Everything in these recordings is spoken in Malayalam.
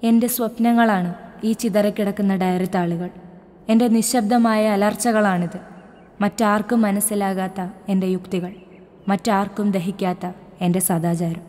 എൻ്റെ സ്വപ്നങ്ങളാണ് ഈ ചിതറിക്കിടക്കുന്ന ഡയറി താളുകൾ എൻ്റെ നിശബ്ദമായ അലർച്ചകളാണിത് മറ്റാർക്കും മനസ്സിലാകാത്ത എൻ്റെ യുക്തികൾ മറ്റാർക്കും ദഹിക്കാത്ത എൻ്റെ സദാചാരം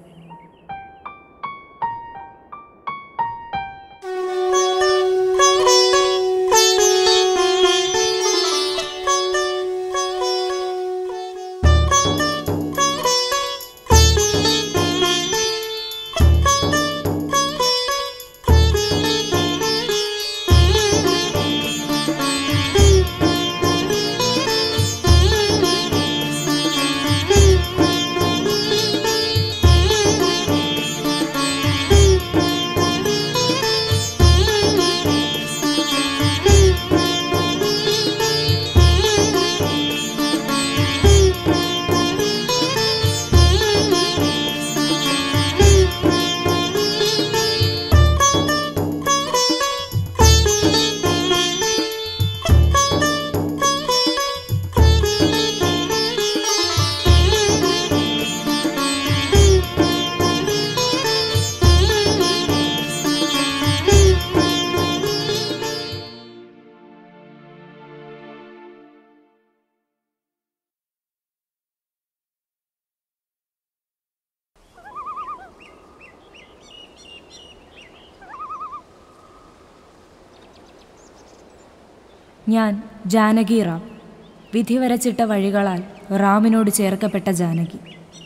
ഞാൻ ജാനകി റാം വിധി വരച്ചിട്ട വഴികളാൽ റാമിനോട് ചേർക്കപ്പെട്ട Janaki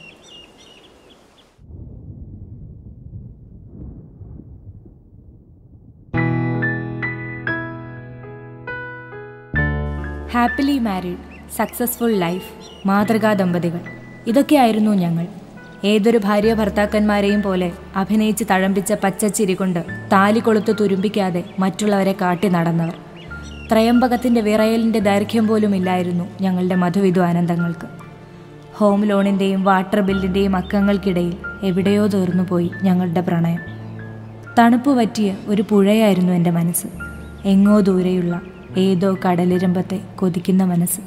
happily married successful life മാതൃകാ ദമ്പതികൾ ഇതൊക്കെയായിരുന്നു ഞങ്ങൾ ഏതൊരു ഭാര്യ ഭർത്താക്കന്മാരെയും പോലെ അഭിനയിച്ച് തഴമ്പിച്ച പച്ചച്ചിരി കൊണ്ട് താലി കൊളുത്ത് തുരുമ്പിക്കാതെ മറ്റുള്ളവരെ കാട്ടി നടന്നവർ ത്രയംബകത്തിൻ്റെ വിറയലിൻ്റെ ദൈർഘ്യം പോലും ഇല്ലായിരുന്നു ഞങ്ങളുടെ മധുവിധു ആനന്ദങ്ങൾക്ക് ഹോം ലോണിൻ്റെയും വാട്ടർ ബില്ലിൻ്റെയും അക്കങ്ങൾക്കിടയിൽ എവിടെയോ തീർന്നു പോയി ഞങ്ങളുടെ പ്രണയം തണുപ്പ് പറ്റിയ ഒരു പുഴയായിരുന്നു എൻ്റെ മനസ്സ് എങ്ങോ ദൂരെയുള്ള ഏതോ കടലിരമ്പത്തെ കൊതിക്കുന്ന മനസ്സ്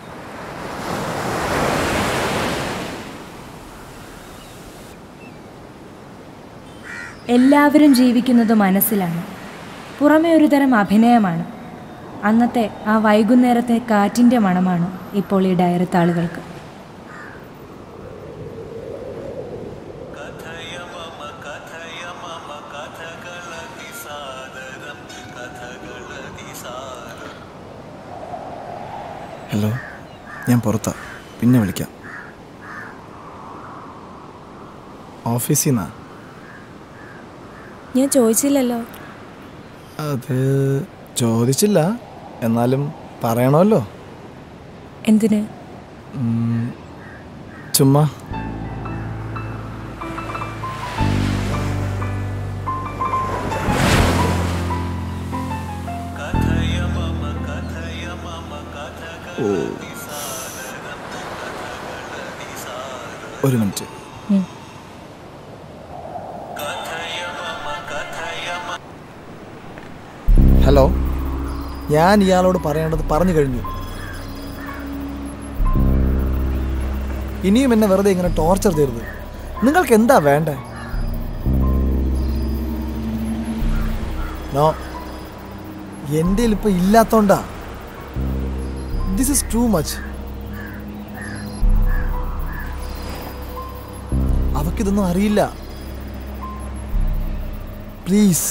എല്ലാവരും ജീവിക്കുന്നത് മനസ്സിലാണ് പുറമേ ഒരു തരം അഭിനയമാണ് അന്നത്തെ ആ വൈകുന്നേരത്തെ കാറ്റിൻ്റെ മണമാണ് ഇപ്പോൾ ഈ ഡയറത്താളുകൾക്ക് ഹലോ ഞാൻ പുറത്താ പിന്നെ വിളിക്കാം ഓഫീസിൽ നിന്നാ ഞാൻ ചോദിച്ചില്ലല്ലോ അത് ചോദിച്ചില്ല എന്നാലും പറയണമല്ലോ എന്തിന് ഉം, ചുമ്മാ ഓ. ഒരു മിനിറ്റ് ഉം. ഹലോ ഞാൻ ഇയാളോട് പറയേണ്ടത് പറഞ്ഞു കഴിഞ്ഞു ഇനിയും എന്നെ വെറുതെ ഇങ്ങനെ ടോർച്ചർ ചെയ്യരുത് നിങ്ങൾക്ക് എന്താ വേണ്ടേ നോ എൻ്റെ ഇപ്പൊ ഇല്ലാത്തോണ്ടാ ദിസ് ഇസ് ടു മച്ച് അവക്കിതൊന്നും അറിയില്ല പ്ലീസ്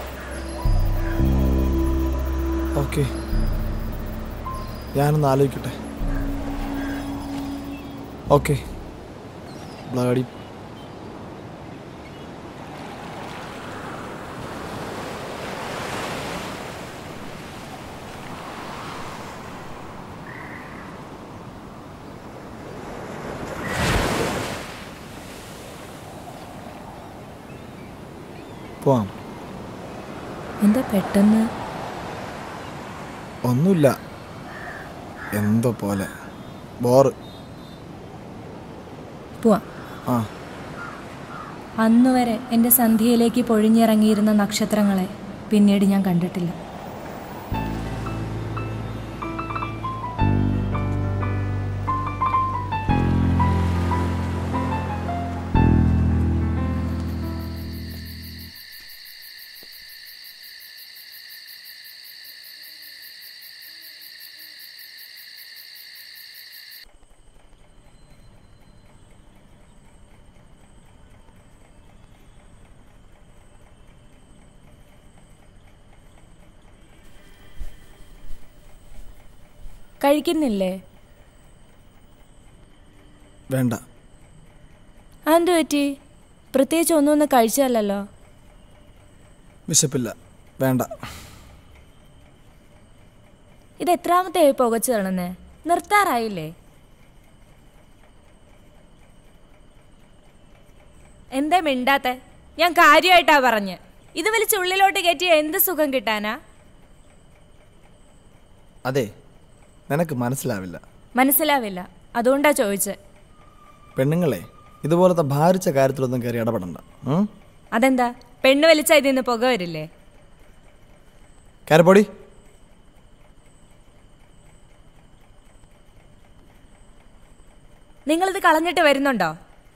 ഓക്കെ ഞാനൊന്ന് ആലോചിക്കട്ടെ ഓക്കെ ബ്ലഡി പോവാം എന്താ പെട്ടെന്ന് ഒന്നുമില്ല എന്തോ പോലെ ബോറ് പോവാം ആ അന്നുവരെ എൻ്റെ സന്ധ്യയിലേക്ക് പൊഴിഞ്ഞിറങ്ങിയിരുന്ന നക്ഷത്രങ്ങളെ പിന്നീട് ഞാൻ കണ്ടിട്ടില്ല കഴിക്കുന്നില്ലേ വേണ്ട അതെന്ത് പറ്റി പ്രത്യേകിച്ച് ഒന്നും ഒന്ന് കഴിച്ചതല്ലോ വിശപ്പില്ല വേണ്ട ഇത് എത്രാമത്തെ പുകച്ചു തളന്നേ നിർത്താറായില്ലേ എന്താ മിണ്ടാത്തെ ഞാൻ കാര്യമായിട്ടാ പറഞ്ഞ് ഇത് വലിച്ച് ഉള്ളിലോട്ട് കയറ്റിയ എന്ത് സുഖം കിട്ടാനാ അതെ നിനക്ക് മനസ്സിലാവില്ല മനസ്സിലാവില്ല അതുകൊണ്ടാ ചോദിച്ചത് പെണ്ണുങ്ങളെ ഇതുപോലത്തെ ഭാരിച്ച കാര്യത്തിലൊന്നും കയറി ഇടപെടണ്ട ഉം? അതെന്താ പെണ്ണ് വലിച്ച ഇതിന്ന് പുക വരില്ലേ കയറിപ്പോടി നിങ്ങളിത് കളഞ്ഞിട്ട് വരുന്നുണ്ടോ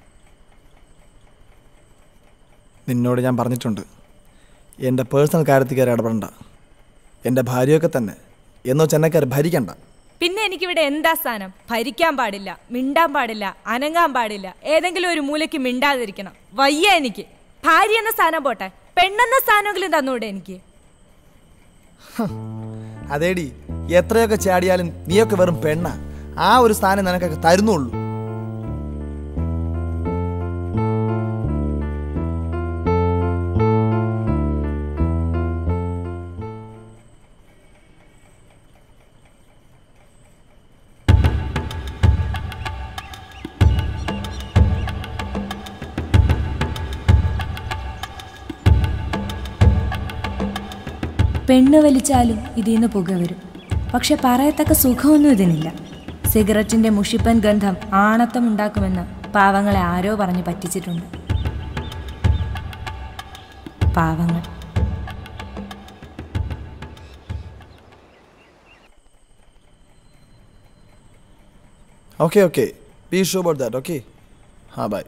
നിന്നോട് ഞാൻ പറഞ്ഞിട്ടുണ്ട് എൻ്റെ പേഴ്സണൽ കാര്യത്തിൽ കയറി ഇടപെടണ്ട എൻ്റെ ഭാര്യയൊക്കെ തന്നെ എന്നോ ചെന്നൈക്കാർ ഭരിക്കണ്ട പിന്നെ എനിക്കിവിടെ എന്താ സ്ഥാനം ഭരിക്കാൻ പാടില്ല മിണ്ടാൻ പാടില്ല അനങ്ങാൻ പാടില്ല ഏതെങ്കിലും ഒരു മൂലയ്ക്ക് മിണ്ടാതിരിക്കണം വയ്യ എനിക്ക് ഭാര്യ എന്ന സ്ഥാനം പോട്ടെ പെണ്ണെന്ന സ്ഥാനമെങ്കിലും തന്നൂടെ എനിക്ക് അതേടി എത്രയൊക്കെ ചാടിയാലും നീയൊക്കെ വെറും പെണ്ണ ആ ഒരു സ്ഥാനം നിനക്കൊക്കെ തരുന്നുള്ളൂ പെണ്ണ് വലിച്ചാലും ഇതിന്ന് പുക വരും പക്ഷെ പറയത്തക്ക സുഖമൊന്നും ഇതിനില്ല സിഗരറ്റിന്റെ മുഷിപ്പൻ ഗന്ധം ആണത്തം ഉണ്ടാക്കുമെന്ന് പാവങ്ങളെ ആരോ പറഞ്ഞ് പറ്റിച്ചിട്ടുണ്ട് പാവങ്ങൾ okay okay be sure about that okay ഹാ ബൈ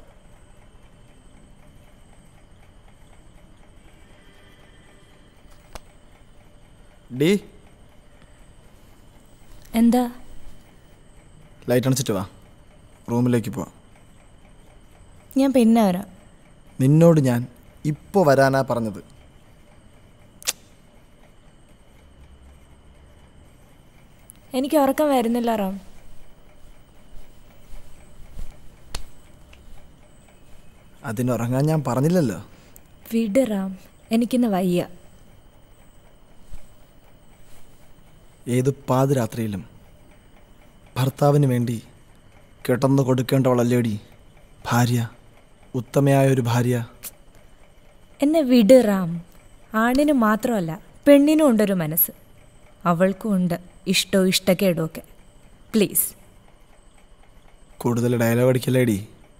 ഡി എന്താ ലൈറ്റ് അണച്ചിട്ട് വാ റൂമിലേക്ക് പോവാം ഞാൻ പിന്നെ വരാം നിന്നോട് ഞാൻ ഇപ്പോൾ വരാനാ പറഞ്ഞത് എനിക്ക് ഉറക്കം വരുന്നില്ല റാം അതിനുറങ്ങാൻ ഞാൻ പറഞ്ഞില്ലല്ലോ വിട് റാം എനിക്കിന്ന് വയ്യ ഏത് പാതിരാത്രിയിലും ഭർത്താവിന് വേണ്ടി കിടന്നു കൊടുക്കേണ്ടവളല്ലേടി ഭാര്യ ഉത്തമയായ ഒരു ഭാര്യ എന്നെ വിട് റാം ആണിന് മാത്രമല്ല പെണ്ണിനും ഉണ്ടൊരു മനസ്സ് അവൾക്കും ഉണ്ട് ഇഷ്ടവും ഇഷ്ടക്കേടും ഒക്കെ പ്ലീസ് കൂടുതൽ ഡയലോഗ് അടിക്കല്ലേടി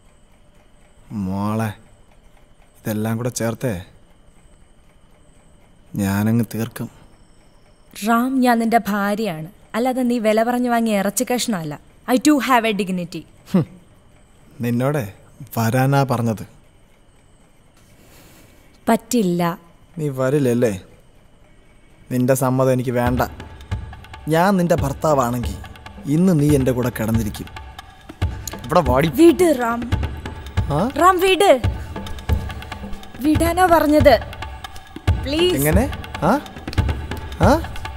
മോളെ ഇതെല്ലാം കൂടെ ചേർത്തേ ഞാനങ്ങ് തീർക്കും റാം ഞാൻ നിന്റെ ഭാര്യയാണ് അല്ലാതെ നീ വില പറഞ്ഞു വാങ്ങിയ ഇറച്ചി കഷ്ണമല്ല I too have a dignity നിന്നോടെ വരാനാ പറഞ്ഞത് പറ്റില്ല നീ വരില്ലല്ലേ നിന്റെ സമ്മതം എനിക്ക് വേണ്ട ഞാൻ നിന്റെ ഭർത്താവാണെങ്കിൽ ഇന്ന് നീ എൻ്റെ കൂടെ കിടന്നിരിക്കും ഇവിടെ വാടി വിട് റാം ആ റാം വിട് വിടാനാ പറഞ്ഞത് പ്ലീസ് എങ്ങനെ ആ ആ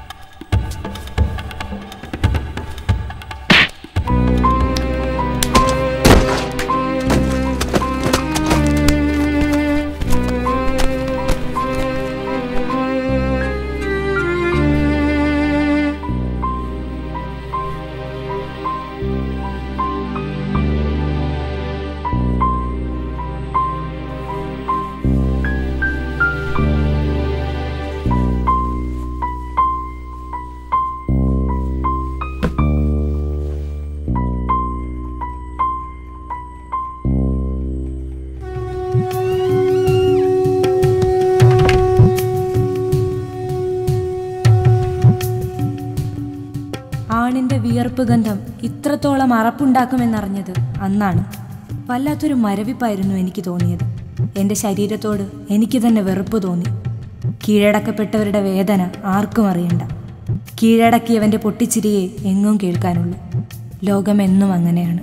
ആണിന്റെ വിയർപ്പ് ഗന്ധം ഇത്രത്തോളം അറപ്പുണ്ടാക്കുമെന്നറിഞ്ഞത് അന്നാണ് വല്ലാത്തൊരു മരവിപ്പായിരുന്നു എനിക്ക് തോന്നിയത് എൻ്റെ ശരീരത്തോട് എനിക്ക് തന്നെ വെറുപ്പ് തോന്നി കീഴടക്കപ്പെട്ടവരുടെ വേദന ആർക്കും അറിയണ്ട കീഴടക്കിയവൻ്റെ പൊട്ടിച്ചിരിയെ എങ്ങും കേൾക്കാനുള്ളൂ ലോകമെന്നും അങ്ങനെയാണ്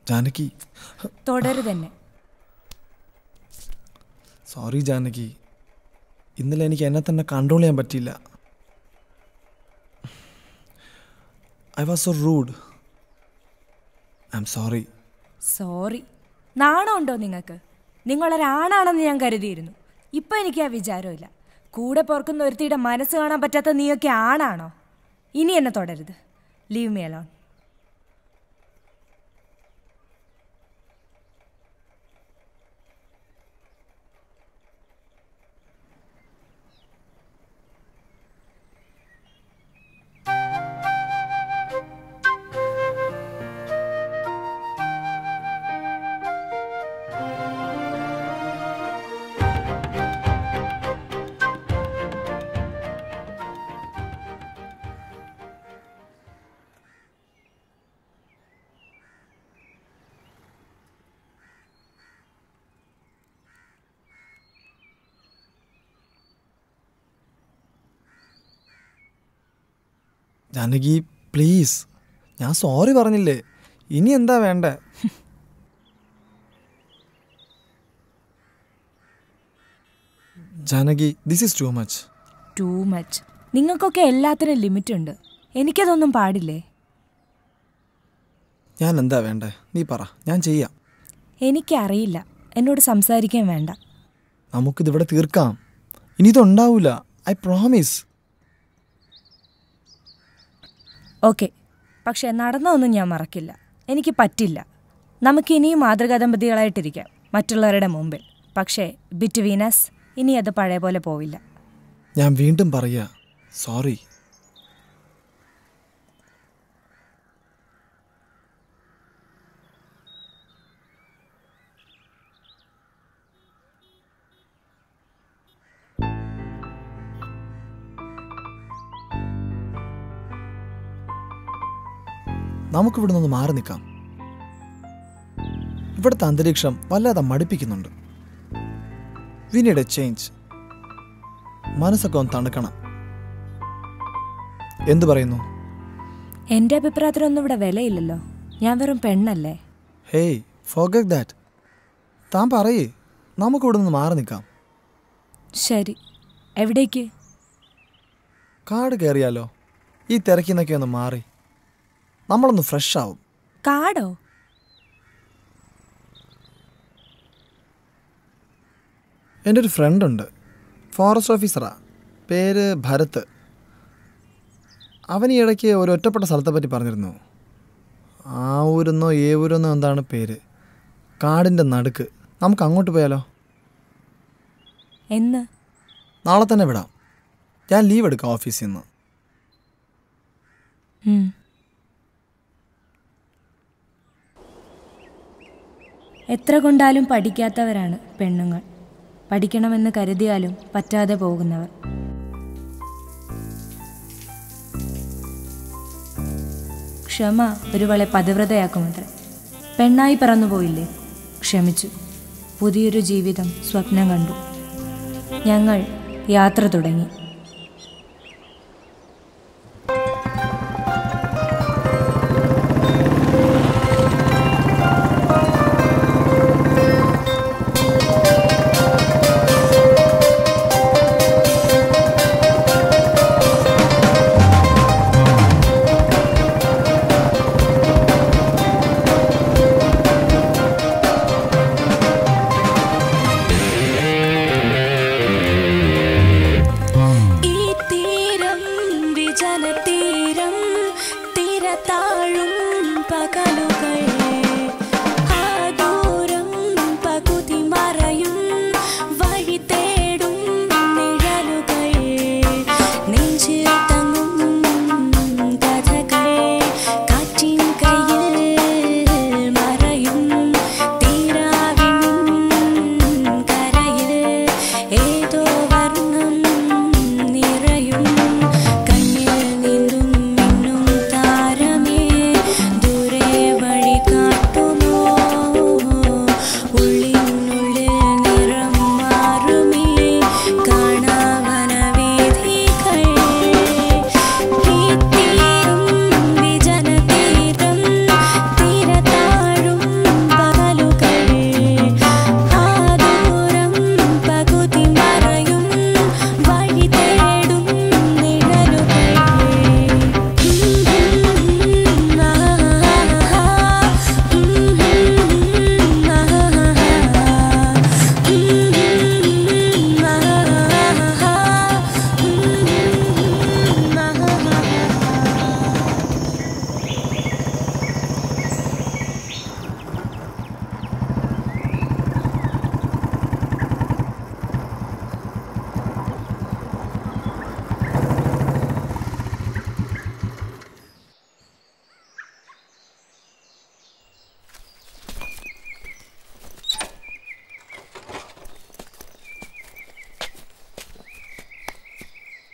ജാനകി തുടരുതന്നെ സോറി ജാനകി ഇന്നലെ എനിക്ക് എന്നെ തന്നെ കൺട്രോൾ ചെയ്യാൻ പറ്റിയില്ല I was so rude I'm sorry sorry നാണമുണ്ടോ നിങ്ങൾക്ക് നിങ്ങളൊരാണാണെന്ന് ഞാൻ കരുതിയിരുന്നു ഇപ്പം എനിക്ക് ആ വിചാരമില്ല കൂടെ പോർക്കുന്ന ഒരുത്തിയുടെ മനസ്സ് കാണാൻ പറ്റാത്ത നീയൊക്കെ ആണാണോ ഇനി എന്നെ തുടരുത് leave me alone Janaki please ഞാൻ സോറി പറഞ്ഞില്ലേ ഇനി എന്താ വേണ്ടേ Janaki this is too much too much നിങ്ങൾക്കൊക്കെ എല്ലാത്തിനും ലിമിറ്റ് ഉണ്ട് എനിക്കതൊന്നും പാടില്ലേ ഞാൻ എന്താ വേണ്ടേ നീ പറ ഞാൻ ചെയ്യാം എനിക്കറിയില്ല എന്നോട് സംസാരിക്കാൻ വേണ്ട നമുക്കിതിവിടെ തീർക്കാം ഇനി ഇതുണ്ടാവൂല ഐ പ്രോമിസ് ഓക്കെ പക്ഷേ നടന്നതൊന്നും ഞാൻ മറക്കില്ല എനിക്ക് പറ്റില്ല നമുക്ക് ഇനിയും മാതൃകാ ദമ്പതികളായിട്ടിരിക്കാം മറ്റുള്ളവരുടെ മുമ്പിൽ പക്ഷേ ബിറ്റ്വീനസ് ഇനി അത് പഴയ പോലെ പോവില്ല ഞാൻ വീണ്ടും പറയാ സോറി നമുക്കിവിടെ നിന്ന് മാറി നിൽക്കാം ഇവിടുത്തെ അന്തരീക്ഷം വല്ലാതെ മടുപ്പിക്കുന്നുണ്ട് വി നീഡ് എ ചേഞ്ച് മനസ്സൊക്കെ ഒന്ന് തണുക്കണം എന്തു പറയുന്നു എൻ്റെ അഭിപ്രായത്തിനൊന്നും ഇവിടെ വിലയില്ലല്ലോ ഞാൻ വെറും പെണ്ണല്ലേ ഹേയ് ഫോഗറ്റ് ദാറ്റ് താൻ പറയേ നമുക്കിവിടെ നിന്ന് മാറി നിൽക്കാം ശരി എവിടേക്ക് കാട് കയറിയാലോ ഈ തിരക്കിന്നൊക്കെ ഒന്ന് മാറി നമ്മളൊന്ന് ഫ്രഷ് ആവും കാടോ എൻ്റെ ഒരു ഫ്രണ്ടുണ്ട് ഫോറസ്റ്റ് ഓഫീസറാ പേര് ഭരത് അവൻ ഈ ഇടയ്ക്ക് ഒരു ഒറ്റപ്പെട്ട സ്ഥലത്തെ പറ്റി പറഞ്ഞിരുന്നു ആ ഊരെന്നോ ഏ ഊരെന്നോ എന്താണ് പേര് കാടിൻ്റെ നടുക്ക് നമുക്ക് അങ്ങോട്ട് പോയാലോ എന്ന് നാളെ തന്നെ വിടാം ഞാൻ ലീവ് എടുക്കാം ഓഫീസിൽ നിന്ന് ഉം. എത്ര കൊണ്ടാലും പഠിക്കാത്തവരാണ് പെണ്ണുങ്ങൾ പഠിക്കണമെന്ന് കരുതിയാലും പറ്റാതെ പോകുന്നവർ ക്ഷമ ഒരുവളെ പതിവ്രതയാക്കുമത്രേ പെണ്ണായി പറന്നുപോയില്ലേ ക്ഷമിച്ചു പുതിയൊരു ജീവിതം സ്വപ്നം കണ്ടു ഞങ്ങൾ യാത്ര തുടങ്ങി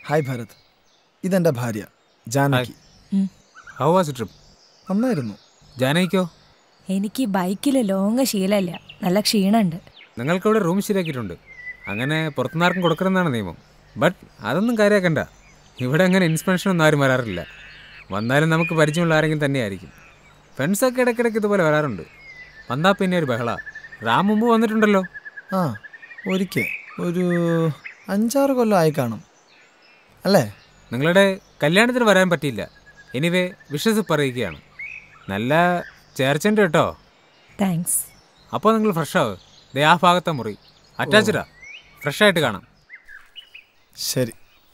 ഹായ് ഭരത് ഇതെൻ്റെ ഭാര്യ ജാനകി ഹൗ വാസ് ട്രിപ്പ് നന്നായിരുന്നു ജാനകിക്കോ എനിക്ക് ബൈക്കിൽ ലോങ് ശീലമില്ല നല്ല ക്ഷീണമുണ്ട് നിങ്ങൾക്കിവിടെ റൂം ശരിയാക്കിയിട്ടുണ്ട് അങ്ങനെ പുറത്തുനിന്ന് ആർക്കും കൊടുക്കണമെന്നാണ് നിയമം ബട്ട് അതൊന്നും കാര്യമാക്കണ്ട ഇവിടെ അങ്ങനെ ഇൻസ്പെക്ഷൻ ഒന്നും ആരും വരാറില്ല വന്നാലും നമുക്ക് പരിചയമുള്ള ആരെങ്കിലും തന്നെയായിരിക്കും ഫ്രണ്ട്സൊക്കെ ഇടയ്ക്കിടയ്ക്ക് ഇതുപോലെ വരാറുണ്ട് വന്നാൽ പിന്നെ ഒരു ബഹള റാം മുമ്പ് വന്നിട്ടുണ്ടല്ലോ ആ ഒരിക്കൽ ഒരു അഞ്ചാറ് കൊല്ലം ആയി കാണും അല്ലേ നിങ്ങളുടെ കല്യാണത്തിന് വരാൻ പറ്റിയില്ല എനിവേ വിഷസ് പറയുകയാണ് നല്ല ചേർച്ചൻ്റെ കേട്ടോ താങ്ക്സ് അപ്പോൾ നിങ്ങൾ ഫ്രഷ് ആവ് ദേ ആ ഭാഗത്തെ മുറി അറ്റാച്ചഡാ ഫ്രഷായിട്ട് കാണാം ശരി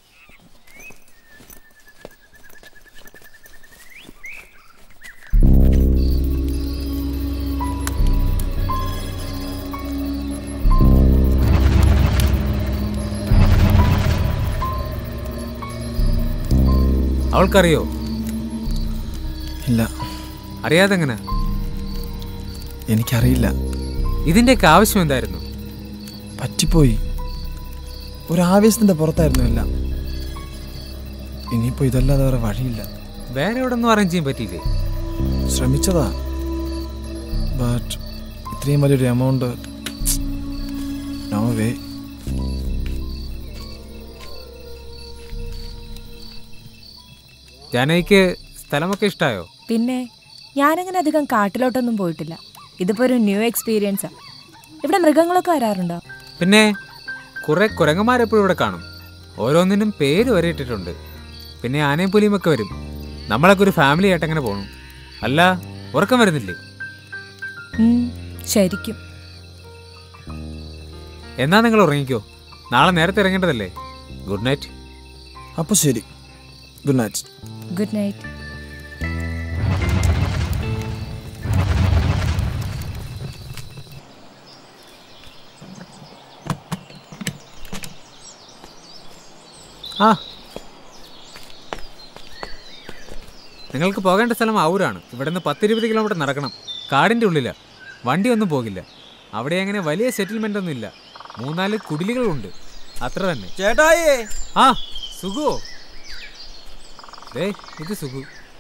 അവൾക്കറിയോ ഇല്ല അറിയാതെ എങ്ങനെ എനിക്കറിയില്ല ഇതിൻ്റെയൊക്കെ ആവശ്യം എന്തായിരുന്നു പറ്റിപ്പോയി ഒരു ആവേശത്തിൻ്റെ പുറത്തായിരുന്നു എല്ലാം ഇനിയിപ്പോൾ ഇതല്ലാതെ വേറെ വഴിയില്ല വേറെ എവിടെ ഒന്നും അറേഞ്ച് ചെയ്യാൻ പറ്റിയില്ലേ ശ്രമിച്ചതാ ബട്ട് ഇത്രയും വലിയൊരു എമൗണ്ട് നോ വേ ജാനകിക്ക് സ്ഥലമൊക്കെ ഇഷ്ടമായോ പിന്നെ ഞാനങ്ങനെ അധികം കാട്ടിലോട്ടൊന്നും പോയിട്ടില്ല ഇതിപ്പോൾ ഒരു ന്യൂ എക്സ്പീരിയൻസാ ഇവിടെ മൃഗങ്ങളൊക്കെ വരാറുണ്ടോ പിന്നെ കുറെ കുരങ്ങന്മാരെപ്പോഴും ഇവിടെ കാണും ഓരോന്നിനും പേര് വരെ ഇട്ടിട്ടുണ്ട് പിന്നെ ആനയും പുലിയും ഒക്കെ വരും നമ്മളൊക്കെ ഒരു ഫാമിലി ആയിട്ട് അങ്ങനെ പോകണം അല്ല ഉറക്കം വരുന്നില്ലേ ഉം, ശരിക്കും എന്നാ നിങ്ങൾ ഉറങ്ങിക്കോ നാളെ നേരത്തെ ഇറങ്ങേണ്ടതല്ലേ ഗുഡ് നൈറ്റ് അപ്പോൾ ശരി ഗുഡ് നൈറ്റ് ഗുഡ് നൈറ്റ് ആ നിങ്ങൾക്ക് പോകേണ്ട സ്ഥലം ഔരാണ് ഇവിടെ നിന്ന് പത്തിരുപത് കിലോമീറ്റർ നടക്കണം കാടിൻ്റെ ഉള്ളിലാണ് വണ്ടിയൊന്നും പോകില്ല അവിടെ അങ്ങനെ വലിയ സെറ്റിൽമെൻ്റ് ഒന്നും ഇല്ല മൂന്നാല് കുടിലുകളുണ്ട് അത്ര തന്നെ ചേട്ടായേ ആ സുഖുവോ ദേ ഇത് സുഖു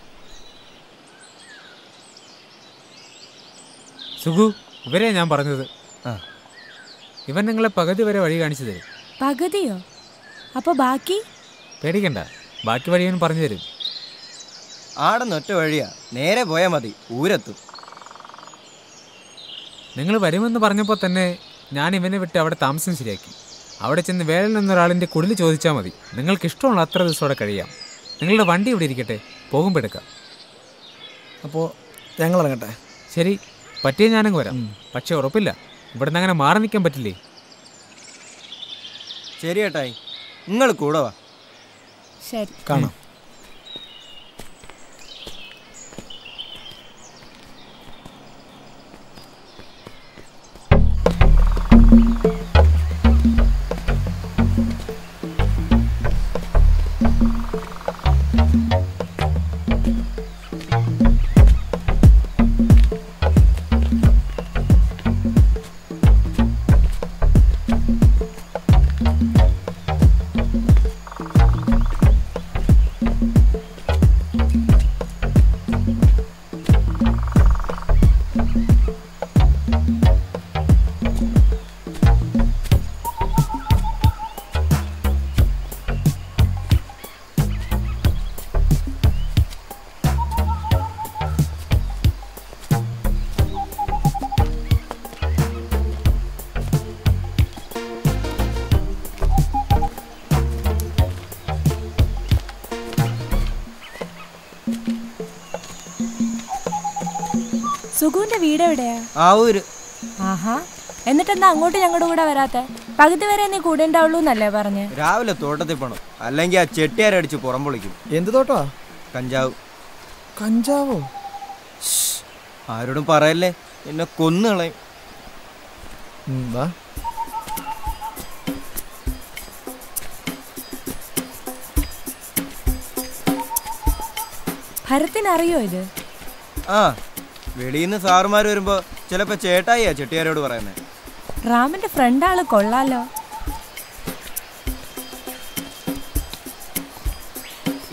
സുഖു ഇവരെ ഞാൻ പറഞ്ഞത് ആ. ഇവൻ നിങ്ങളെ പകുതി വരെ വഴി കാണിച്ചു തരും പകുതിയോ അപ്പോൾ ബാക്കി പേടിക്കണ്ട ബാക്കി വഴി അവൻ പറഞ്ഞു തരും ആടെന്ന് ഒറ്റ വഴിയാ നേരെ പോയാൽ മതി ഊരെത്തും നിങ്ങൾ വരുമെന്ന് പറഞ്ഞപ്പോൾ തന്നെ ഞാൻ ഇവനെ വിട്ട് അവിടെ താമസം ശരിയാക്കി അവിടെ ചെന്ന് വേളിൽ നിന്നൊരാളിൻ്റെ കുടിൽ ചോദിച്ചാൽ മതി നിങ്ങൾക്ക് ഇഷ്ടമുള്ള അത്ര ദിവസം അവിടെ കഴിയാം നിങ്ങളുടെ വണ്ടി ഇവിടെ ഇരിക്കട്ടെ പോകുമ്പോൾ എടുക്കാം അപ്പോൾ ഞങ്ങൾ ഇറങ്ങട്ടെ ശരി പറ്റിയ ഞാനങ്ങ് വരാം പക്ഷെ ഉറപ്പില്ല ഇവിടെ നിന്ന് അങ്ങനെ മാറി നിൽക്കാൻ പറ്റില്ലേ ശരി ചേട്ടായി നിങ്ങൾ കൂടെ വാ ശരി കാണാം സുഖുവിന്റെ വീട് എവിടെയാ ആ ഊര് ആഹാ എന്നിട്ടെന്താ അങ്ങോട്ട് ഞങ്ങളുടെ കൂടെ വരാത്തെ പകുതി വരെ നീ കൂടെ ഉണ്ടാവുള്ളൂ എന്നല്ലേ പറഞ്ഞ് രാവിലെ തോട്ടത്തിൽ പോണം അല്ലെങ്കിൽ ആ ചെട്ടിയാരടിച്ച് പുറം പൊളിക്കും എന്ത് തോട്ടാ കഞ്ചാവ് കഞ്ചാവോ ആരോടും പറയല്ലേ എന്നെ കൊന്നു കളയും ഉം, വാ ഭരത്തിനറിയോ ഇത് ആ വെളിയിൽ നിന്ന് സാറുമാർ വരുമ്പോൾ ചിലപ്പോൾ ചേട്ടായിയാ ചെട്ടിയാരോട് പറയുന്നത് റാമിന്റെ ഫ്രണ്ട് ആള് കൊള്ളാലോ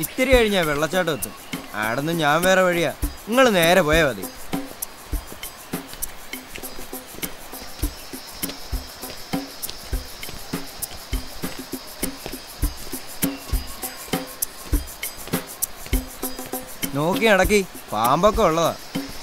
ഇത്തിരി കഴിഞ്ഞാൽ വെള്ളച്ചാട്ടം എത്തും ആടന്ന് ഞാൻ വേറെ വഴിയാ നിങ്ങൾ നേരെ പോയാൽ മതി നോക്കി നടക്കി പാമ്പൊക്കെ ഉള്ളതാ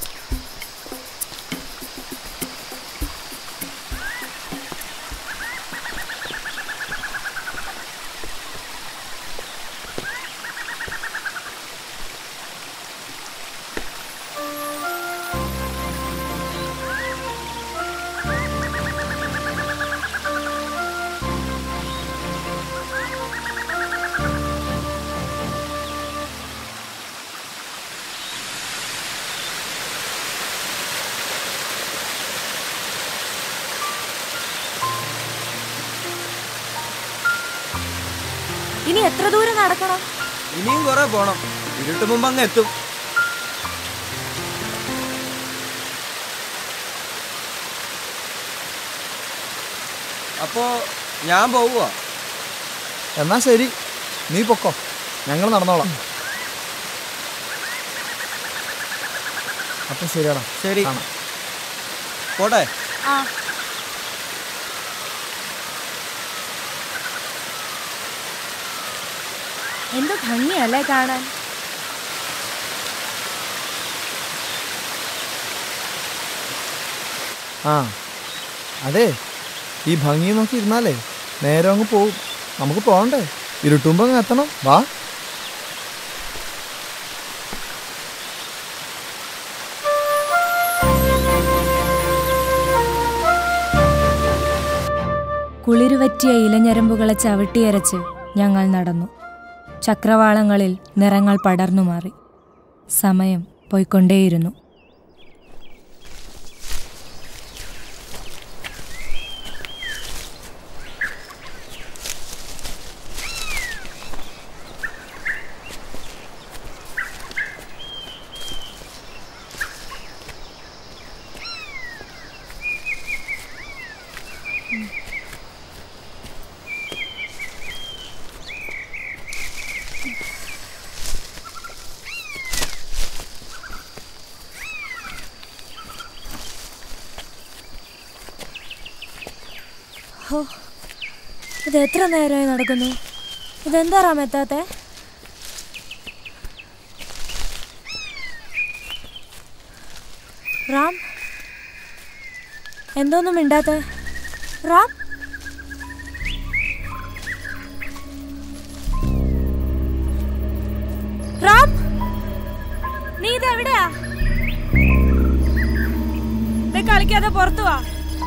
ഇനി എത്ര ദൂരം നടക്കണം ഇനിയും കുറെ പോണം ഇരുട്ട് മുമ്പ് അങ്ങ് എത്തും അപ്പോ ഞാൻ പോവുക എന്നാ ശരി നീ പൊക്കോ ഞങ്ങൾ നടന്നോളാം അപ്പം ശരിയാടാ ശരി കാണാം. പോട്ടെ ആ എന്ത് ഭംഗിയല്ലേ കാണാൻ ആ അതെ ഈ ഭംഗി നോക്കി ഇരുന്നാലേ നേരെ അങ്ങ് പോവും നമുക്ക് പോകണ്ടേ ഇരുട്ടുമ്പോ അങ്ങ് എത്തണം വാ കുളിരുവറ്റിയ ഇലഞ്ഞരമ്പുകളെ ചവിട്ടിയരച്ച് ഞങ്ങൾ നടന്നു ചക്രവാളങ്ങളിൽ നിറങ്ങൾ പടർന്നു മാറി സമയം പോയിക്കൊണ്ടേയിരുന്നു ഹോ ഇത് എത്ര നേരമായി നടക്കുന്നു ഇതെന്താ റാം എത്താത്തെ റാം എന്തോന്നും മിണ്ടാത്തെ റാം റാം നീ ഇതെവിടെയാ ദേ കളിക്കാതെ പുറത്തു വാ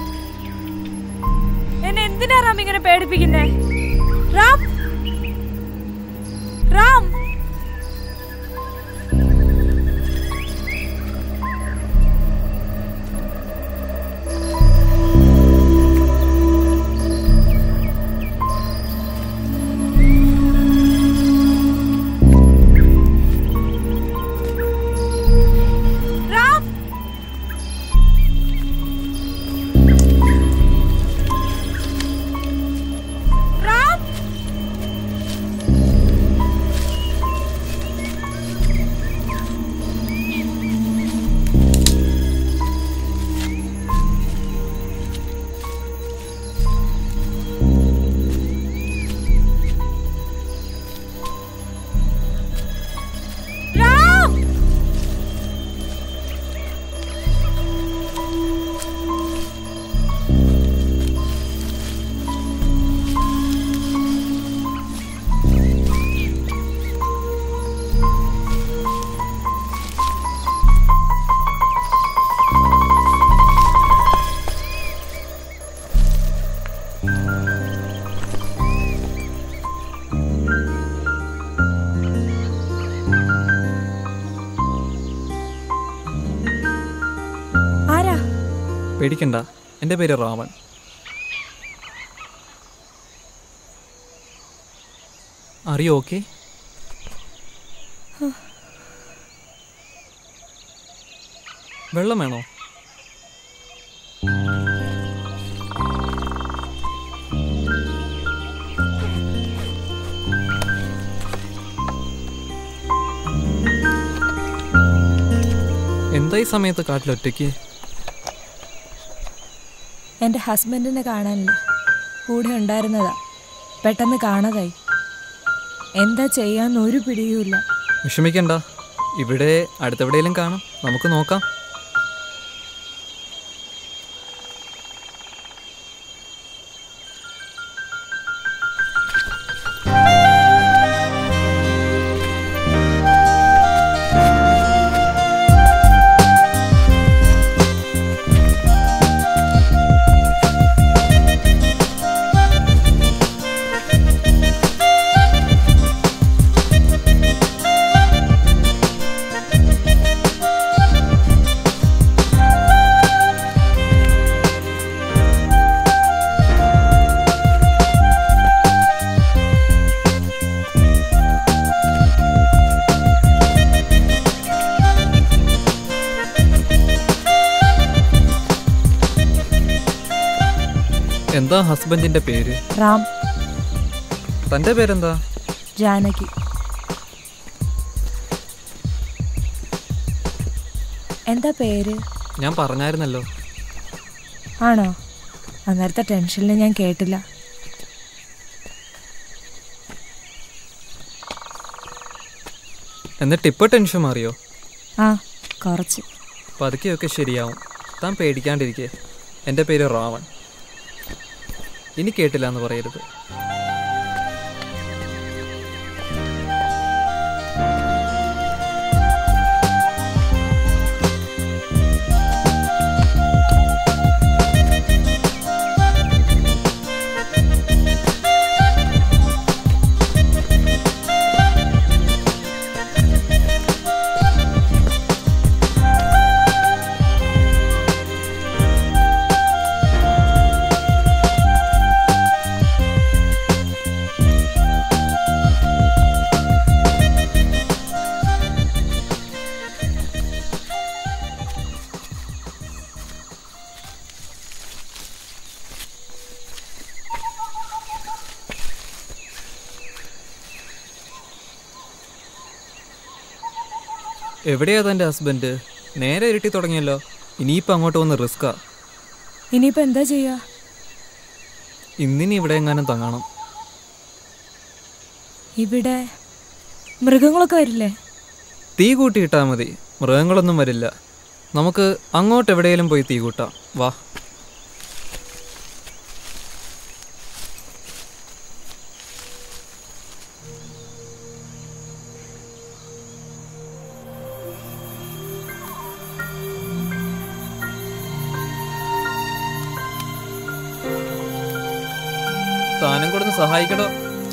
എന്നെ എന്തിനാ റാം ഇങ്ങനെ പേടിപ്പിക്കുന്നേ റാം റാം റാം റാം റാം ആരാ പേടിക്കണ്ട എൻ്റെ പേര് റാവൺ അറിയോ ഓക്കെ വെള്ളം വേണോ ഈ സമയത്ത് കാട്ടിലൊറ്റയ്ക്ക് എൻ്റെ ഹസ്ബൻഡിനെ കാണാനില്ല കൂടെ ഉണ്ടായിരുന്നതാ പെട്ടെന്ന് കാണാതായി എന്താ ചെയ്യാന്ന് ഒരു പിടിയുമില്ല വിഷമിക്കണ്ട ഇവിടെ അടുത്തെവിടെയെങ്കിലും കാണാം നമുക്ക് നോക്കാം എന്താ ഹസ്ബൻഡിന്റെ പേര് റാം തന്റെ പേരെന്താ ജാനകി എന്താ പേര് ഞാൻ പറഞ്ഞായിരുന്നല്ലോ ആണോ അന്നേരത്തെ ടെൻഷനിൽ ഞാൻ കേട്ടില്ല എന്നിട്ട് ഇപ്പൊ ടെൻഷൻ മാറിയോ ആ കുറച്ച് പതുക്കെയൊക്കെ ശരിയാവും താൻ പേടിക്കാണ്ടിരിക്കെ എൻ്റെ പേര് റാവൺ ഇനി കേട്ടില്ല എന്ന് പറയരുത് എവിടെയാ തൻ്റെ ഹസ്ബൻഡ് നേരെ ഇരുട്ടി തുടങ്ങിയല്ലോ ഇനിയിപ്പോൾ അങ്ങോട്ട് വന്ന് റിസ്ക്കാ ഇനിയിപ്പോൾ എന്താ ചെയ്യുക ഇന്നിനി ഇവിടെ എങ്ങാനും തങ്ങണം ഇവിടെ മൃഗങ്ങളൊക്കെ വരില്ലേ തീ കൂട്ടിയിട്ടാൽ മതി മൃഗങ്ങളൊന്നും വരില്ല നമുക്ക് അങ്ങോട്ട് എവിടെയെങ്കിലും പോയി തീ കൂട്ടാം വാ താനും കൊടുന്ന് സഹായിക്കടോ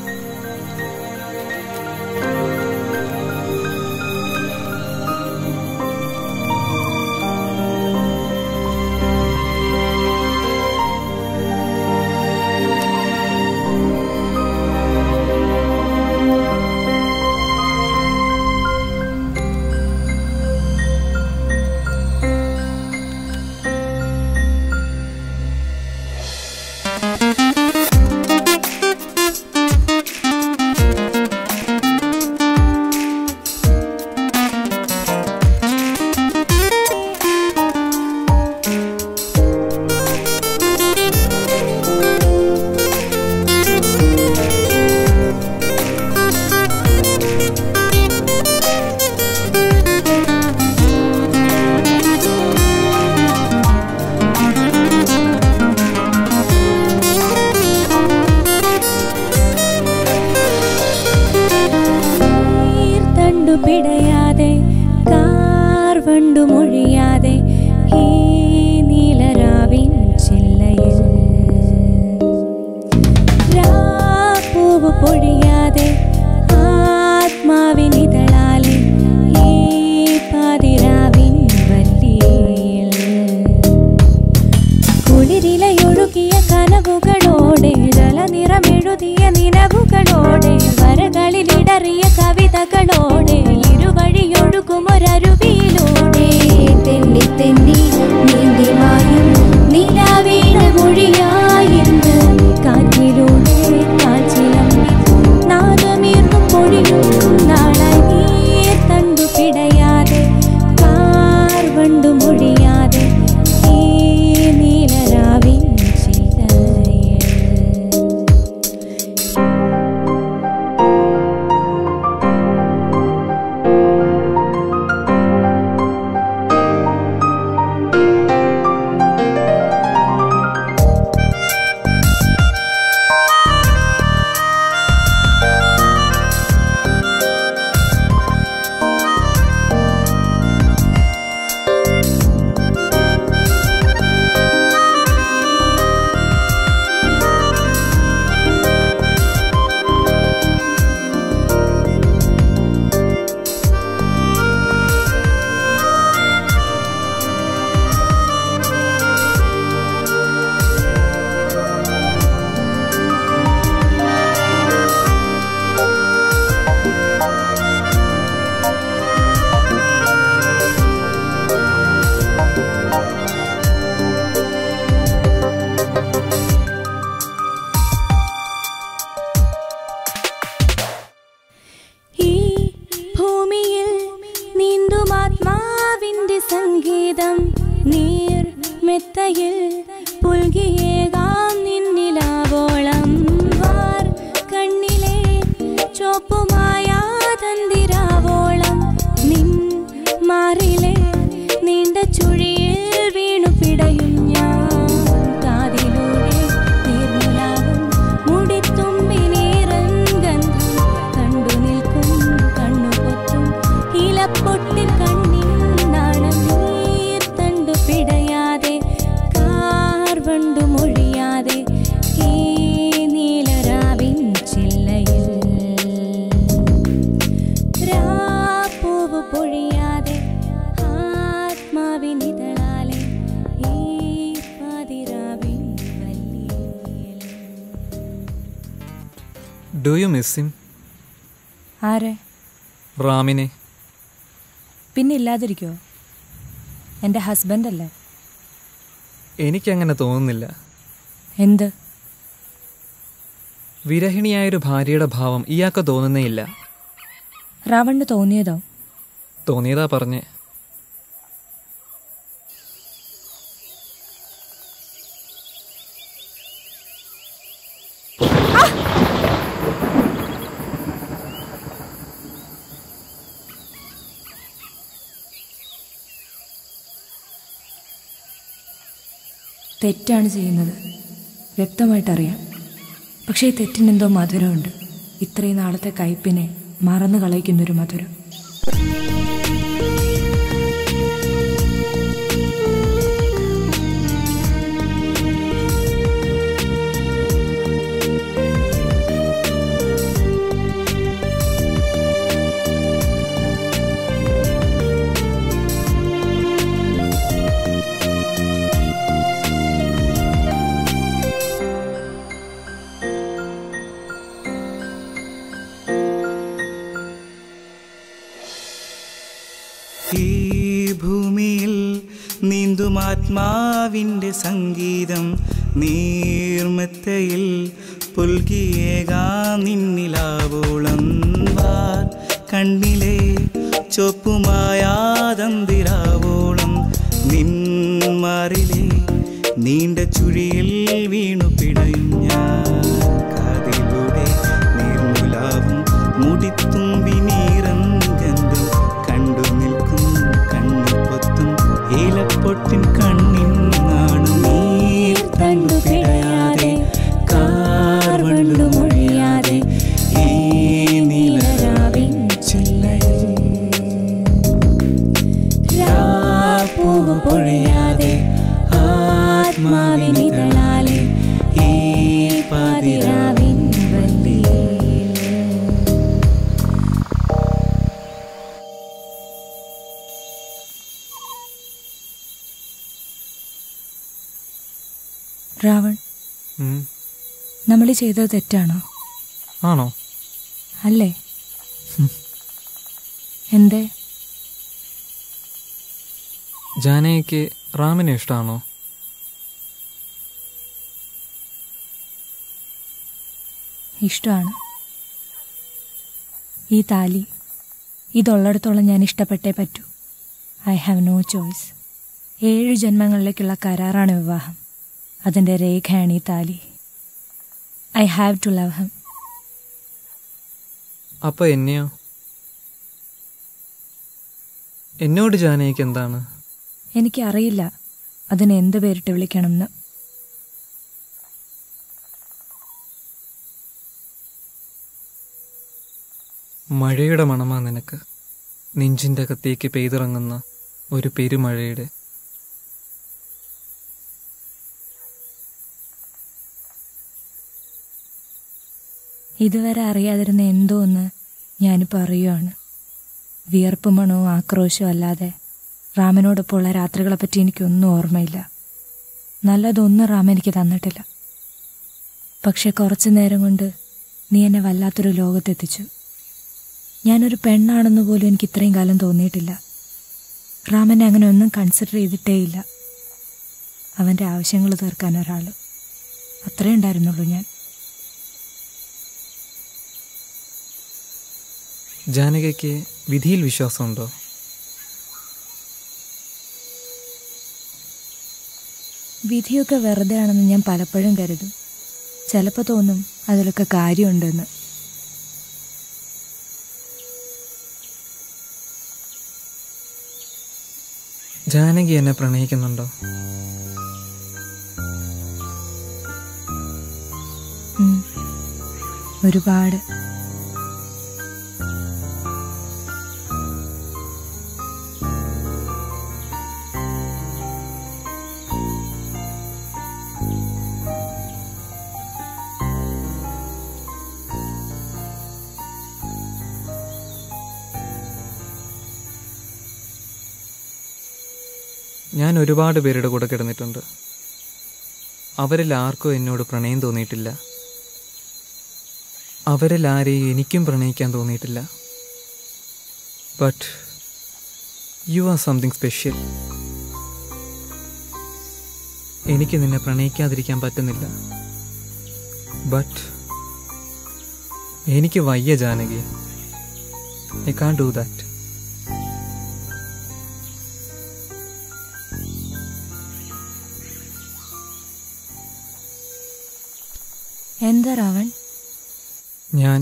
തണ്ടു പിടയാതെ കാർവണ്ടു മൊഴിയാതെ ഈ നീലരാവിൻ ചില്ലയിൽ രാപ്പൂവ് പൊഴിയാതെ ആത്മാവിനിതളാലെ ഈ പാതിരാവിൻ വല്ലിയിൽ കുളിരിലയൊഴുകിയ കനവുകളോടെ ജലനിറമെഴുതിയ നിലവുകളോടെ വരകളിലിടറിയ കവിതകളോടെ ഇരുവഴിയൊഴുകുമൊരരുവിയിലൂടെ തെന്നി തെന്നി നീന്തി മായും നിലാവീണ മൊഴിയായിന്ന് കാറ്റിലൂടെ കാച്ചിലമ്പി നാദമീർന്നും പൊഴിയും നാളായി നീർ തണ്ടു പിടയാതെ കാർവണ്ടു നീർ മെത്തയിൽ പുൽകിയേകാം നിന്നിലാവോളം വാർ കണ്ണിലെ ചോപ്പുമായ തന്തിരാവോളം നിൻ മാറിലെ നീണ്ട ചുഴിയിൽ വീണു പിടയും ഞാൻ കാതിലൂടെ നീർനിലാവും മുടിത്തുമ്പിനീറൻ ഗന്ധം കണ്ടു നിൽക്കും കണ്ണുപൊത്തും ഇലപ്പൊട്ടിൽ കണ്ണിൻ നാണം നീർ തണ്ടു പിടയാതെ കാർവണ്ടു മൊഴിയാതെ ഈ നീലരാവിൻ ചില്ലയിൽ രാപ്പൂവ് പൊഴിയാതെ ആത്മാവിനിതളാലെ ഈ പാതിരാവിൻ വല്ലിയിൽ ഡു യു മിസ് ഹിം ആരെ റാമിനെ പിന്നെ ഇല്ലാതിരിക്കോ എൻ്റെ ഹസ്ബൻഡല്ലേ എനിക്കങ്ങനെ തോന്നുന്നില്ല എന്ത് വിരഹിണിയായൊരു ഭാര്യയുടെ ഭാവം ഇയാൾക്ക് തോന്നുന്നേയില്ല റാവണിന് തോന്നിയതോ തോന്നിയതാ പറഞ്ഞേ തെറ്റാണ് ചെയ്യുന്നത് വ്യക്തമായിട്ടറിയാം പക്ഷേ ഈ തെറ്റിനെന്തോ മധുരമുണ്ട് ഇത്രയും നാളത്തെ കയ്പിനെ മറന്നു കളയിക്കുന്നൊരു മധുരം ഈ ഭൂമിയിൽ നീന്തും ആത്മാവിൻ്റെ സംഗീതം നീർമെത്തയിൽ പുൽകിയേകാ നിന്നിലാവോളം വാർ കണ്ണിലെ ചൊപ്പുമായാതന്തിരാവോളം നിന്മാറിലെ നീണ്ട ചുഴിയിൽ വീണു പിടയും ഞാൻ കാതിലൂടെ നീർമുലാവും മുടിത്തുമ്പി നീറൻ ഗന്ധം കണ്ടു നിൽക്കും കണ്ണിൽ പൊത്തും ഏലപ്പൊട്ടിൻ കണ്ണിൻ നാണു നീർ തണ്ടു പിടയാതെ കാർവണ്ടു മൊഴിയാതെ ഈ നീലരാവിൻ ചില്ലയിൽ രാപ്പൂവ് പൊഴിയാതെ ആത്മാവിനിതളാലെ ഈ പാതിരാവിൻ വല്ലിയിൽ രാവൺ ഉം. നമ്മൾ ചെയ്തത് തെറ്റാണോ ആണോ അല്ലേ എന്തേ ജാനയ്ക്ക് റാമിനെ ഇഷ്ടമാണോ ഇഷ്ടമാണ് ഈ താലി ഇതുള്ളിടത്തോളം ഞാൻ ഇഷ്ടപ്പെട്ടേ പറ്റൂ ഐ ഹാവ് നോ ചോയ്സ് ഏഴ് ജന്മങ്ങളിലേക്കുള്ള കരാറാണ് വിവാഹം അതിൻ്റെ രേഖയാണ് ഈ താലി I have to love him അപ്പോൾ എന്നെയോ എന്നോട് ജാനയ്ക്ക് എന്താണ് എനിക്കറിയില്ല അതിന് എന്ത് പേരിട്ട് വിളിക്കണമെന്ന് മഴയുടെ മണമാ നിനക്ക് നെഞ്ചിൻ്റെ അകത്തേക്ക് പെയ്തിറങ്ങുന്ന ഒരു പെരുമഴയുടെ ഇതുവരെ അറിയാതിരുന്ന എന്തോ ഒന്ന് ഞാനിപ്പോൾ അറിയുവാണ് വിയർപ്പ് മണവും ആക്രോശവും അല്ലാതെ റാമനോടൊപ്പമുള്ള രാത്രികളെപ്പറ്റി എനിക്കൊന്നും ഓർമ്മയില്ല നല്ലതൊന്നും റാം എനിക്ക് തന്നിട്ടില്ല പക്ഷെ കുറച്ചു നേരം കൊണ്ട് നീ എന്നെ വല്ലാത്തൊരു ലോകത്തെത്തിച്ചു ഞാനൊരു പെണ്ണാണെന്ന് പോലും എനിക്ക് ഇത്രയും കാലം തോന്നിയിട്ടില്ല റാമനെ അങ്ങനെ ഒന്നും കൺസിഡർ ചെയ്തിട്ടേയില്ല അവൻ്റെ ആവശ്യങ്ങൾ തീർക്കാൻ ഒരാൾ അത്രേ ഉണ്ടായിരുന്നുള്ളൂ ഞാൻ ജാനകിക്ക് വിധിയിൽ വിശ്വാസമുണ്ടോ വിധിയൊക്കെ വെറുതെ ആണെന്ന് ഞാൻ പലപ്പോഴും കരുതും ചിലപ്പോൾ തോന്നും അതിലൊക്കെ കാര്യമുണ്ടെന്ന് ജാനകി എന്നെ പ്രണയിക്കുന്നുണ്ടോ ഉം. ഒരുപാട് ഞാൻ ഒരുപാട് പേരുടെ കൂടെ കിടന്നിട്ടുണ്ട് അവരിൽ ആർക്കും എന്നോട് പ്രണയം തോന്നിയിട്ടില്ല അവരിൽ ആരെയും എനിക്കും പ്രണയിക്കാൻ തോന്നിയിട്ടില്ല but you are something special എനിക്ക് നിന്നെ പ്രണയിക്കാതിരിക്കാൻ പറ്റുന്നില്ല ബട്ട് എനിക്ക് വയ്യ Janaki I can't do that എന്താ രാവൺ ഞാൻ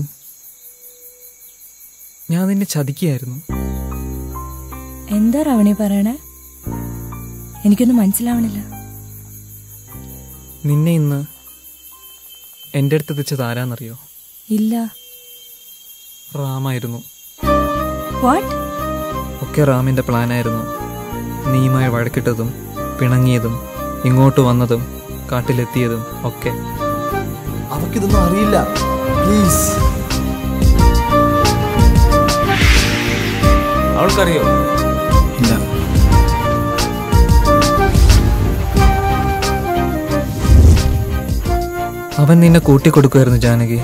ഞാൻ നിന്നെ ചതിക്കുകയായിരുന്നു എന്താ രാവണി പറയണേ എനിക്കൊന്നും മനസ്സിലാവണില്ല നിന്നെ ഇന്ന് എൻ്റെ അടുത്ത് എത്തിച്ചത് ആരാന്നറിയോ ഇല്ല റാമായിരുന്നു വാട്ട് ഒക്കെ റാമിൻ്റെ പ്ലാനായിരുന്നു നീയുമായി വഴക്കിട്ടതും പിണങ്ങിയതും ഇങ്ങോട്ട് വന്നതും കാട്ടിലെത്തിയതും ഒക്കെ അവർക്കിതൊന്നും അറിയില്ല പ്ലീസ് അവൾക്കറിയോ ഇല്ല അവൻ നിന്നെ കൂട്ടിക്കൊടുക്കുമായിരുന്നു ജാനകി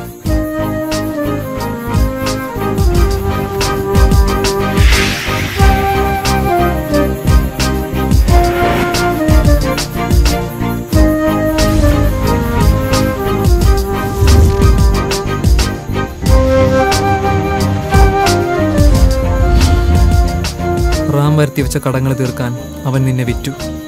റാം വരുത്തി വെച്ച കടങ്ങൾ തീർക്കാൻ അവൻ നിന്നെ വിറ്റു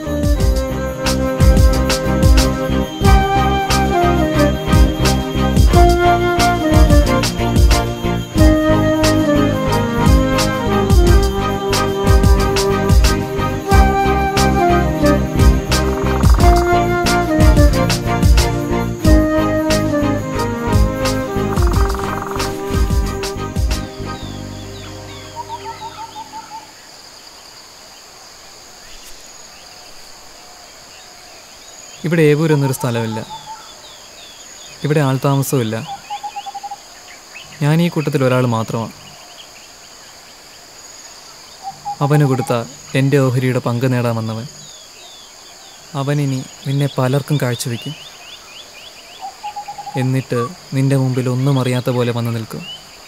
ഇവിടെ ഏവൂരൊന്നൊരു സ്ഥലമില്ല ഇവിടെ ആൾതാമസമില്ല ഞാൻ ഈ കൂട്ടത്തിൽ ഒരാൾ മാത്രമാണ് അവന് കൊടുത്ത എൻ്റെ ഓഹരിയുടെ പങ്ക് നേടാൻ വന്നവൻ അവനിനി നിന്നെ പലർക്കും കാഴ്ചവെക്കും എന്നിട്ട് നിന്റെ മുമ്പിൽ ഒന്നും അറിയാത്ത പോലെ വന്നു നിൽക്കും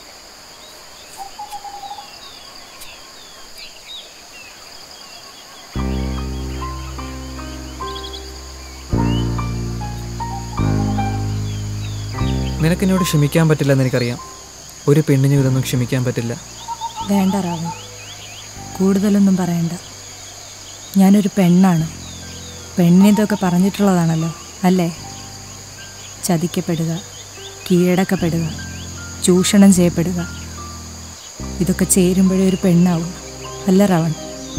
നിനക്കെന്നോട് ക്ഷമിക്കാൻ പറ്റില്ലെന്ന് എനിക്കറിയാം ഒരു പെണ്ണിന് ഇതൊന്നും ക്ഷമിക്കാൻ പറ്റില്ല വേണ്ട രാവൺ കൂടുതലൊന്നും പറയണ്ട ഞാനൊരു പെണ്ണാണ് പെണ്ണിതൊക്കെ പറഞ്ഞിട്ടുള്ളതാണല്ലോ അല്ലേ ചതിക്കപ്പെടുക കീഴടക്കപ്പെടുക ചൂഷണം ചെയ്യപ്പെടുക ഇതൊക്കെ ചേരുമ്പോഴേ ഒരു പെണ്ണാവും അല്ല രാവൺ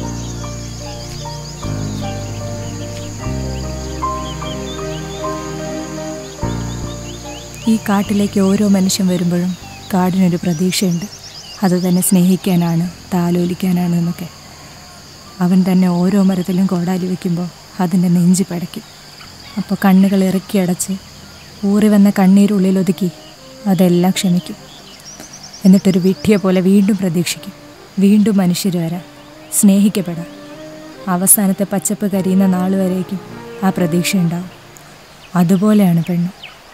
ഈ കാട്ടിലേക്ക് ഓരോ മനുഷ്യൻ വരുമ്പോഴും കാടിനൊരു പ്രതീക്ഷയുണ്ട് അത് തന്നെ സ്നേഹിക്കാനാണ് താലോലിക്കാനാണ് എന്നൊക്കെ അവൻ തന്നെ ഓരോ മരത്തിലും കോടാലി വയ്ക്കുമ്പോൾ അതിൻ്റെ നെഞ്ചി പടയ്ക്കും അപ്പോൾ കണ്ണുകൾ ഇറക്കി അടച്ച് ഊറി വന്ന കണ്ണീരുള്ളിലൊതുക്കി അതെല്ലാം ക്ഷമിക്കും എന്നിട്ടൊരു വിട്ടിയെ പോലെ വീണ്ടും പ്രതീക്ഷിക്കും വീണ്ടും മനുഷ്യർ വരാൻ സ്നേഹിക്കപ്പെടാം അവസാനത്തെ പച്ചപ്പ് കരിയുന്ന നാൾ വരേക്കും ആ പ്രതീക്ഷ ഉണ്ടാവും അതുപോലെയാണ് പെണ്ണ്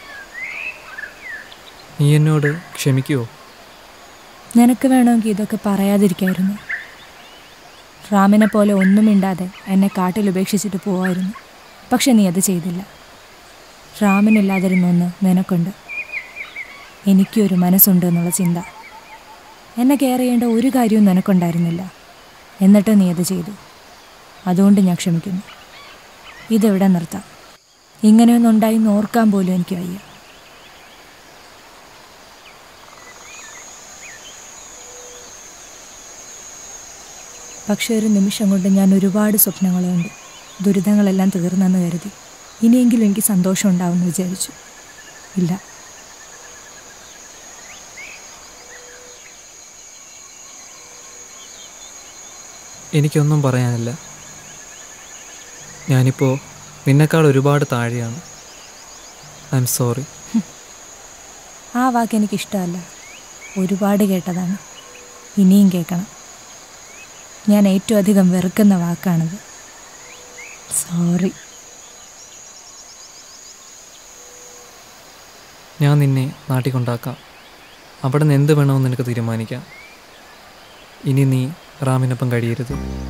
നീ എന്നോട് ക്ഷമിക്കുമോ നിനക്ക് വേണമെങ്കിൽ ഇതൊക്കെ പറയാതിരിക്കായിരുന്നു റാമിനെ പോലെ ഒന്നും മിണ്ടാതെ എന്നെ കാട്ടിൽ ഉപേക്ഷിച്ചിട്ട് പോവായിരുന്നു പക്ഷെ നീ അത് ചെയ്തില്ല റാമിനില്ലാതിരുന്ന ഒന്ന് നിനക്കുണ്ട് എനിക്കൊരു മനസ്സുണ്ട് എന്നുള്ള ചിന്ത എന്നെ കെയർ ചെയ്യേണ്ട ഒരു കാര്യവും നിനക്കുണ്ടായിരുന്നില്ല എന്നിട്ട് നീ അത് ചെയ്തു അതുകൊണ്ട് ഞാൻ ക്ഷമിക്കുന്നു ഇതെവിടെ നിർത്താം ഇങ്ങനെയൊന്നും ഉണ്ടായി ഓർക്കാൻ പോലും എനിക്ക് വയ്യ പക്ഷെ ഒരു നിമിഷം കൊണ്ട് ഞാൻ ഒരുപാട് സ്വപ്നങ്ങൾ കണ്ടു ദുരിതങ്ങളെല്ലാം തീർന്നെന്ന് കരുതി ഇനിയെങ്കിലും എനിക്ക് സന്തോഷം ഉണ്ടാവുമെന്ന് വിചാരിച്ചു ഇല്ല എനിക്കൊന്നും പറയാനില്ല ഞാനിപ്പോൾ നിന്നെക്കാൾ ഒരുപാട് താഴെയാണ് ഐ എം സോറി ആ വാക്ക് എനിക്കിഷ്ടമല്ല ഒരുപാട് കേട്ടതാണ് ഇനിയും കേൾക്കണം ഞാൻ ഏറ്റവും അധികം വെറുക്കുന്ന വാക്കാണിത് സോറി ഞാൻ നിന്നെ നാട്ടിൽ കൊണ്ടാക്കാം അവിടെ നിന്ന് എന്ത് വേണമെന്ന് നിനക്ക് തീരുമാനിക്കാം ഇനി നീ റാമിനൊപ്പം കഴിയരുത്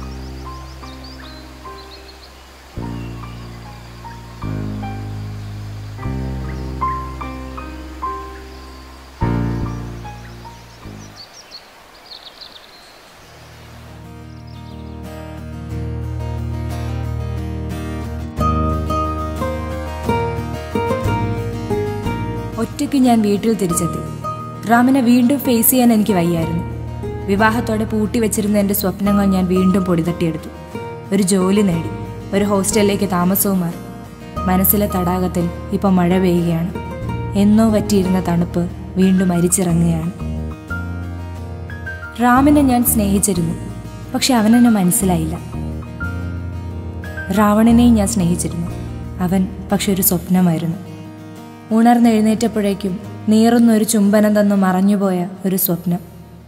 ഒറ്റയ്ക്ക് ഞാൻ വീട്ടിൽ തിരിച്ചെത്തി റാമിനെ വീണ്ടും ഫേസ് ചെയ്യാൻ എനിക്ക് വയ്യായിരുന്നു വിവാഹത്തോടെ പൂട്ടി വെച്ചിരുന്ന എൻ്റെ സ്വപ്നങ്ങൾ ഞാൻ വീണ്ടും പൊടിതട്ടിയെടുത്തു ഒരു ജോലി നേടി ഒരു ഹോസ്റ്റലിലേക്ക് താമസവും മാറി മനസ്സിലെ തടാകത്തിൽ ഇപ്പം മഴ പെയ്യുകയാണ് എന്നോ പറ്റിയിരുന്ന തണുപ്പ് വീണ്ടും അരിച്ചിറങ്ങുകയാണ് റാമിനെ ഞാൻ സ്നേഹിച്ചിരുന്നു പക്ഷെ അവനെന്നെ മനസ്സിലായില്ല രാവണനെയും ഞാൻ സ്നേഹിച്ചിരുന്നു അവൻ പക്ഷെ ഒരു സ്വപ്നമായിരുന്നു ഉണർന്നെഴുന്നേറ്റപ്പോഴേക്കും നീറുന്നൊരു ചുംബനം തന്നു മറഞ്ഞുപോയ ഒരു സ്വപ്നം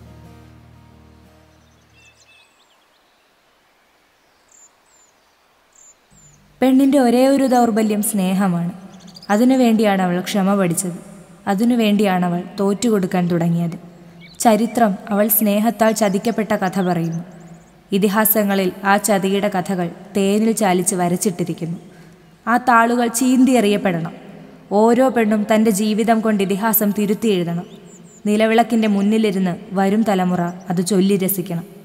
പെണ്ണിൻ്റെ ഒരേ ഒരു ദൗർബല്യം സ്നേഹമാണ് അതിനു വേണ്ടിയാണ് അവൾ ക്ഷമ പഠിച്ചത് അതിനു വേണ്ടിയാണ് അവൾ തോറ്റുകൊടുക്കാൻ തുടങ്ങിയത് ചരിത്രം അവൾ സ്നേഹത്താൽ ചതിക്കപ്പെട്ട കഥ പറയുന്നു ഇതിഹാസങ്ങളിൽ ആ ചതിയുടെ കഥകൾ തേനിൽ ചാലിച്ച് വരച്ചിട്ടിരിക്കുന്നു ആ താളുകൾ ചീന്തി എറിയപ്പെടണം ഓരോ പെണ്ണും തൻ്റെ ജീവിതം കൊണ്ട് ഇതിഹാസം തിരുത്തി എഴുതണം നിലവിളക്കിൻ്റെ മുന്നിലിരുന്ന് വരും തലമുറ അത് ചൊല്ലി രസിക്കണം